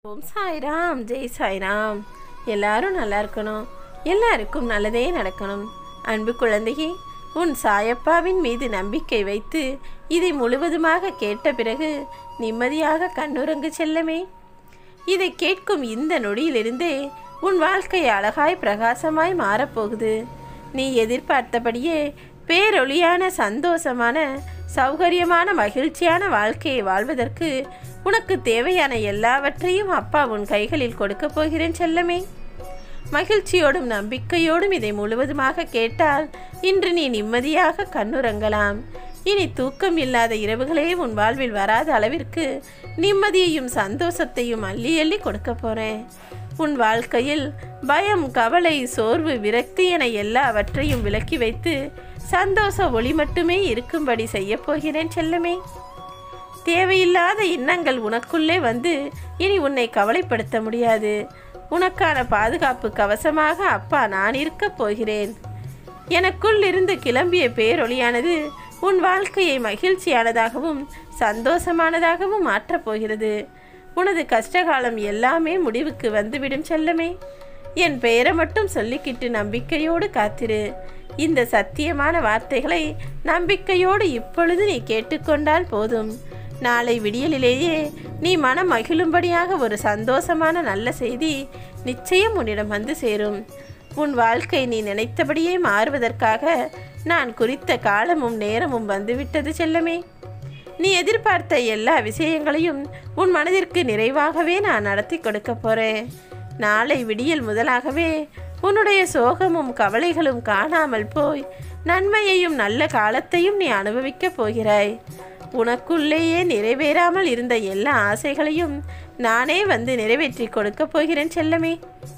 ஓம் சாய்ராம் ஜெய் சாய்ராம் எல்லாரும் நல்லா இருக்கணும் எல்லாருக்கும் நல்லதே நடக்கணும் அன்பு குழந்தையே உன் சாயப்பாவின் மீது நம்பிக்கை வைத்து இதை முழுவதுமாக கேட்ட பிறகு நிம்மதியாக கண்ணுறங்கு செல்லமே இதை கேட்கும் இந்த நொடியிலிருந்தே உன் வாழ்க்கை அழகாய் பிரகாசமாய் மாறப்போகுது நீ எதிர்பார்த்தபடியே பேரொளியான சந்தோஷமான சௌகரியமான மகிழ்ச்சியான வாழ்க்கையை வாழ்வதற்கு உனக்கு தேவையான எல்லாவற்றையும் அப்பா உன் கைகளில் கொடுக்கப் போகிறேன் செல்லமே மகிழ்ச்சியோடும் நம்பிக்கையோடும் இதை முழுவதுமாக கேட்டால் இன்று நீ நிம்மதியாக கண்ணுறங்கலாம் இனி தூக்கம் இல்லாத இரவுகளே உன் வாழ்வில் வராத அளவிற்கு நிம்மதியையும் சந்தோஷத்தையும் அள்ளி அள்ளி கொடுக்க போறேன் உன் வாழ்க்கையில் பயம் கவலை சோர்வு விரக்தி என எல்லாவற்றையும் விலக்கி வைத்து சந்தோஷ ஒளி மட்டுமே இருக்கும்படி செய்யப் போகிறேன் செல்லமே தேவையில்லாத எண்ணங்கள் உனக்குள்ளே வந்து இனி உன்னை கவலைப்படுத்த முடியாது உனக்கான பாதுகாப்பு கவசமாக அப்பா நான் இருக்கப் போகிறேன் எனக்குள் இருந்து கிளம்பிய பேரொளியானது உன் வாழ்க்கையை மகிழ்ச்சியானதாகவும் சந்தோஷமானதாகவும் மாற்றப் போகிறது உனது கஷ்டகாலம் எல்லாமே முடிவுக்கு வந்துவிடும் செல்லமே என் பெயரை மட்டும் சொல்லிக்கிட்டு நம்பிக்கையோடு காத்திரு இந்த சத்தியமான வார்த்தைகளை நம்பிக்கையோடு இப்பொழுது நீ கேட்டுக்கொண்டால் போதும் நாளை விடியலிலேயே நீ மனம் மகிழும்படியாக ஒரு சந்தோஷமான நல்ல செய்தி நிச்சயம் உன்னிடம் வந்து சேரும் உன் வாழ்க்கை நீ நினைத்தபடியே மாறுவதற்காக நான் குறித்த காலமும் நேரமும் வந்துவிட்டது செல்லமே நீ எதிர்பார்த்த எல்லா விஷயங்களையும் உன் மனதிற்கு நிறைவாகவே நான் நடத்தி கொடுக்க போறேன் நாளை விடியல் முதலாகவே உன்னுடைய சோகமும் கவலைகளும் காணாமல் போய் நன்மையையும் நல்ல காலத்தையும் நீ அனுபவிக்கப் போகிறாய் உனக்குள்ளேயே நிறைவேறாமல் இருந்த எல்லா ஆசைகளையும் நானே வந்து நிறைவேற்றி கொடுக்கப் போகிறேன் செல்லமே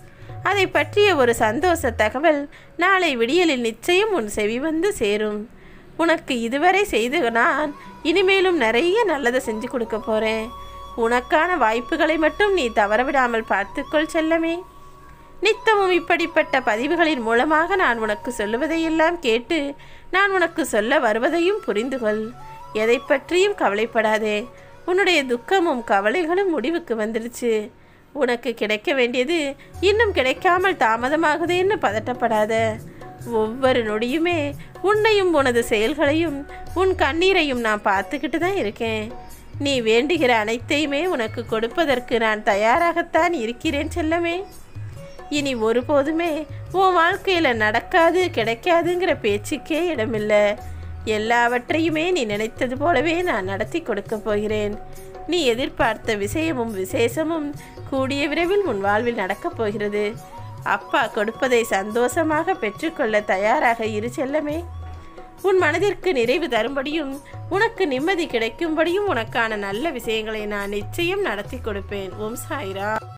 அதை பற்றிய ஒரு சந்தோஷ தகவல் நாளை விடியலில் நிச்சயம் உன் செவி வந்து சேரும் உனக்கு இதுவரை செய்து நான் இனிமேலும் நிறைய நல்லதை செஞ்சு கொடுக்க போறேன் உனக்கான வாய்ப்புகளை மட்டும் நீ தவறவிடாமல் பார்த்துக்கொள் செல்லமே நித்தமும் இப்படிப்பட்ட பதிவுகளின் மூலமாக நான் உனக்கு சொல்லுவதையெல்லாம் கேட்டு நான் உனக்கு சொல்ல வருவதையும் புரிந்து கொள் எதை பற்றியும் கவலைப்படாதே உன்னுடைய துக்கமும் கவலைகளும் முடிவுக்கு வந்துடுச்சு உனக்கு கிடைக்க வேண்டியது இன்னும் கிடைக்காமல் தாமதமாகுதேன்னு பதட்டப்படாத ஒவ்வொரு நொடியுமே உன்னையும் உனது செயல்களையும் உன் கண்ணீரையும் நான் பார்த்துக்கிட்டு தான் இருக்கேன் நீ வேண்டுகிற அனைத்தையுமே உனக்கு கொடுப்பதற்கு நான் தயாராகத்தான் இருக்கிறேன் செல்லமே இனி ஒருபோதுமே உன் வாழ்க்கையில் நடக்காது கிடைக்காதுங்கிற பேச்சுக்கே இடமில்லை எல்லாவற்றையுமே நீ நினைத்தது போலவே நான் நடத்தி கொடுக்க போகிறேன் நீ எதிர்பார்த்த விஷயமும் விசேஷமும் கூடிய விரைவில் உன் வாழ்வில் நடக்கப் போகிறது அப்பா கொடுப்பதை சந்தோஷமாக பெற்றுக்கொள்ள தயாராக இரு செல்லமே உன் மனதிற்கு நிறைவு தரும்படியும் உனக்கு நிம்மதி கிடைக்கும்படியும் உனக்கான நல்ல விஷயங்களை நான் நிச்சயம் நடத்தி கொடுப்பேன் ஓம் சாய்ரா